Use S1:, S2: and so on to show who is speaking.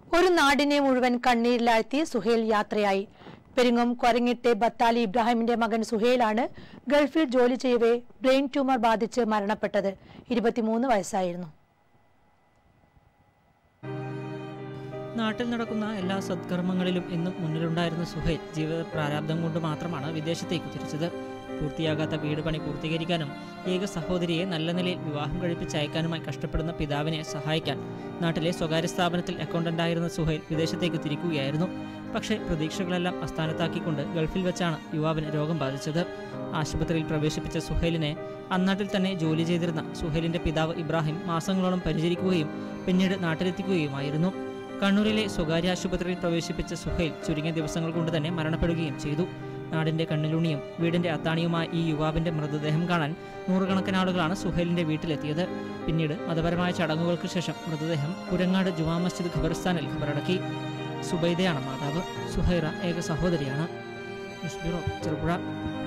S1: ഒരു നാടിനെ മുഴുവൻ കണ്ണീരിലാഴ്ത്തി സുഹേൽ യാത്രയായി പെരിങ്ങും കൊരങ്ങിട്ടെ ബത്താലി ഇബ്രാഹിമിന്റെ മകൻ സുഹേലാണ് ഗൾഫിൽ ജോലി ചെയ്യവേ ബ്രെയിൻ ട്യൂമർ ബാധിച്ച് മരണപ്പെട്ടത് ഇരുപത്തിമൂന്ന് വയസ്സായിരുന്നു
S2: നാട്ടിൽ നടക്കുന്ന എല്ലാ സത്കർമ്മങ്ങളിലും എന്നും മുന്നിലുണ്ടായിരുന്ന സുഹൈൽ ജീവിത പ്രാരാബ്ദം കൊണ്ട് മാത്രമാണ് വിദേശത്തേക്ക് തിരിച്ചത് പൂർത്തിയാകാത്ത വീട് പണി പൂർത്തീകരിക്കാനും ഏക സഹോദരിയെ നല്ല നിലയിൽ വിവാഹം കഴിപ്പിച്ചയക്കാനുമായി കഷ്ടപ്പെടുന്ന പിതാവിനെ സഹായിക്കാൻ നാട്ടിലെ സ്വകാര്യ സ്ഥാപനത്തിൽ അക്കൗണ്ടന്റായിരുന്ന സുഹൈൽ വിദേശത്തേക്ക് തിരിക്കുകയായിരുന്നു പക്ഷേ പ്രതീക്ഷകളെല്ലാം അസ്ഥാനത്താക്കിക്കൊണ്ട് ഗൾഫിൽ വെച്ചാണ് യുവാവിന് രോഗം ബാധിച്ചത് ആശുപത്രിയിൽ പ്രവേശിപ്പിച്ച സുഹൈലിനെ അന്നാട്ടിൽ തന്നെ ജോലി ചെയ്തിരുന്ന സുഹൈലിന്റെ പിതാവ് ഇബ്രാഹിം മാസങ്ങളോളം പരിചരിക്കുകയും പിന്നീട് നാട്ടിലെത്തിക്കുകയുമായിരുന്നു കണ്ണൂരിലെ സ്വകാര്യ ആശുപത്രിയിൽ പ്രവേശിപ്പിച്ച സുഹൈൽ ചുരുങ്ങിയ ദിവസങ്ങൾ കൊണ്ട് തന്നെ മരണപ്പെടുകയും ചെയ്തു നാടിന്റെ കണ്ണിലുണിയും വീടിന്റെ അത്താണിയുമായ ഈ യുവാവിന്റെ മൃതദേഹം കാണാൻ നൂറുകണക്കിന് ആളുകളാണ് സുഹൈലിന്റെ വീട്ടിലെത്തിയത് പിന്നീട് മതപരമായ ചടങ്ങുകൾക്ക് ശേഷം മൃതദേഹം പുരങ്ങാട് ജുമാ മസ്ജിദ് ഖബർസ്ഥാനിൽ ഖബറടക്കി സുബൈദയാണ് മാതാവ് സുഹൈറ ഏക സഹോദരിയാണ് ന്യൂസ് ബ്യൂറോ ചെറുപുഴ